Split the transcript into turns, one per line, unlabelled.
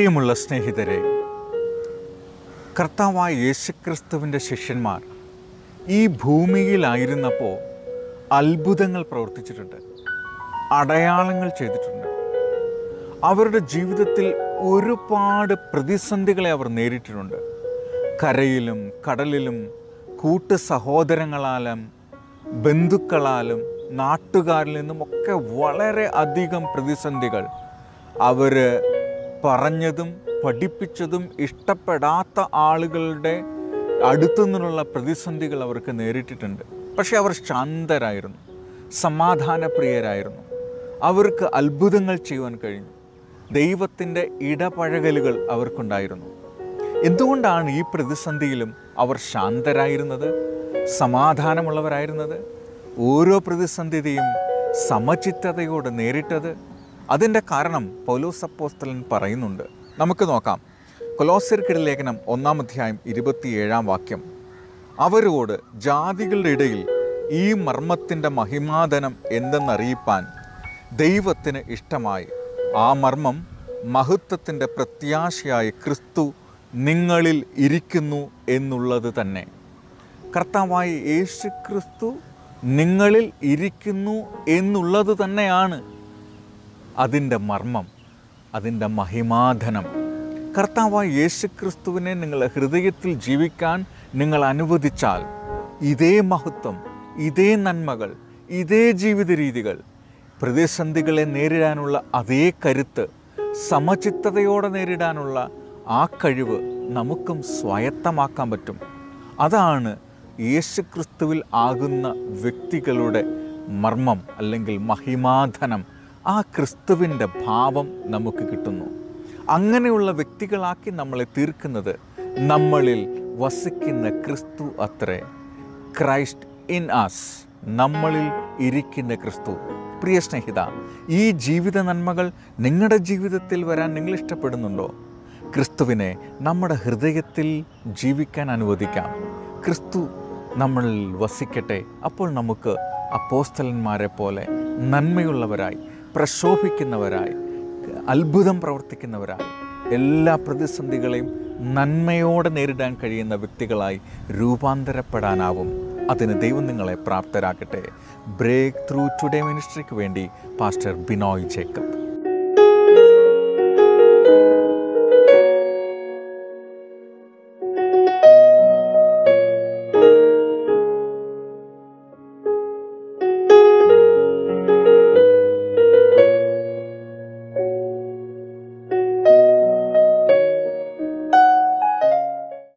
പ്രിയമുള്ള സ്നേഹിതരെ കർത്താവായ യേശുക്രിസ്തുവിൻ്റെ ശിഷ്യന്മാർ ഈ ഭൂമിയിലായിരുന്നപ്പോൾ അത്ഭുതങ്ങൾ പ്രവർത്തിച്ചിട്ടുണ്ട് അടയാളങ്ങൾ ചെയ്തിട്ടുണ്ട് അവരുടെ ജീവിതത്തിൽ ഒരുപാട് പ്രതിസന്ധികളെ അവർ നേരിട്ടിട്ടുണ്ട് കരയിലും കടലിലും കൂട്ടു സഹോദരങ്ങളാലും ബന്ധുക്കളാലും നാട്ടുകാരിൽ നിന്നുമൊക്കെ വളരെ അധികം പ്രതിസന്ധികൾ അവർ പറഞ്ഞതും പഠിപ്പിച്ചതും ഇഷ്ടപ്പെടാത്ത ആളുകളുടെ അടുത്തു നിന്നുള്ള പ്രതിസന്ധികൾ അവർക്ക് നേരിട്ടിട്ടുണ്ട് പക്ഷേ അവർ ശാന്തരായിരുന്നു സമാധാനപ്രിയരായിരുന്നു അവർക്ക് അത്ഭുതങ്ങൾ ചെയ്യുവാൻ കഴിഞ്ഞു ദൈവത്തിൻ്റെ ഇടപഴകലുകൾ അവർക്കുണ്ടായിരുന്നു എന്തുകൊണ്ടാണ് ഈ പ്രതിസന്ധിയിലും അവർ ശാന്തരായിരുന്നത് സമാധാനമുള്ളവരായിരുന്നത് ഓരോ പ്രതിസന്ധിയും സമചിത്തതയോടെ നേരിട്ടത് അതിൻ്റെ കാരണം പൗലോസ് അപ്പോസ്തലൻ പറയുന്നുണ്ട് നമുക്ക് നോക്കാം കൊലോസിർക്കിട ലേഖനം ഒന്നാം അധ്യായം ഇരുപത്തിയേഴാം വാക്യം അവരോട് ജാതികളുടെ ഇടയിൽ ഈ മർമ്മത്തിൻ്റെ മഹിമാധനം എന്തെന്നറിയിപ്പാൻ ദൈവത്തിന് ഇഷ്ടമായി ആ മർമ്മം മഹത്വത്തിൻ്റെ പ്രത്യാശയായ ക്രിസ്തു നിങ്ങളിൽ ഇരിക്കുന്നു എന്നുള്ളത് തന്നെ കർത്താവായ യേശു ക്രിസ്തു നിങ്ങളിൽ ഇരിക്കുന്നു എന്നുള്ളത് തന്നെയാണ് അതിൻ്റെ മർമ്മം അതിൻ്റെ മഹിമാധനം കർത്താവായ യേശു ക്രിസ്തുവിനെ നിങ്ങളുടെ ഹൃദയത്തിൽ ജീവിക്കാൻ നിങ്ങൾ അനുവദിച്ചാൽ ഇതേ മഹത്വം ഇതേ നന്മകൾ ഇതേ ജീവിത രീതികൾ പ്രതിസന്ധികളെ നേരിടാനുള്ള അതേ കരുത്ത് സമചിത്തതയോടെ നേരിടാനുള്ള ആ കഴിവ് നമുക്കും സ്വായത്തമാക്കാൻ പറ്റും അതാണ് യേശുക്രിസ്തുവിൽ ആകുന്ന വ്യക്തികളുടെ മർമ്മം അല്ലെങ്കിൽ മഹിമാധനം ആ ക്രിസ്തുവിൻ്റെ ഭാവം നമുക്ക് കിട്ടുന്നു അങ്ങനെയുള്ള വ്യക്തികളാക്കി നമ്മളെ തീർക്കുന്നത് നമ്മളിൽ വസിക്കുന്ന ക്രിസ്തു അത്രേ ക്രൈസ്റ്റ് ഇൻ ആസ് നമ്മളിൽ ഇരിക്കുന്ന ക്രിസ്തു പ്രിയ സ്നേഹിത ഈ ജീവിത നന്മകൾ നിങ്ങളുടെ ജീവിതത്തിൽ വരാൻ നിങ്ങൾ ഇഷ്ടപ്പെടുന്നുണ്ടോ ക്രിസ്തുവിനെ നമ്മുടെ ഹൃദയത്തിൽ ജീവിക്കാൻ അനുവദിക്കാം ക്രിസ്തു നമ്മളിൽ വസിക്കട്ടെ അപ്പോൾ നമുക്ക് അപ്പോസ്തലന്മാരെ പോലെ നന്മയുള്ളവരായി പ്രശോഭിക്കുന്നവരായി അത്ഭുതം പ്രവർത്തിക്കുന്നവരായി എല്ലാ പ്രതിസന്ധികളെയും നന്മയോടെ നേരിടാൻ കഴിയുന്ന വ്യക്തികളായി രൂപാന്തരപ്പെടാനാവും അതിന് ദൈവം നിങ്ങളെ പ്രാപ്തരാക്കട്ടെ ബ്രേക്ക് ത്രൂ ടുഡേ മിനിസ്ട്രിക്ക് വേണ്ടി പാസ്റ്റർ ബിനോയ് ജേക്കബ്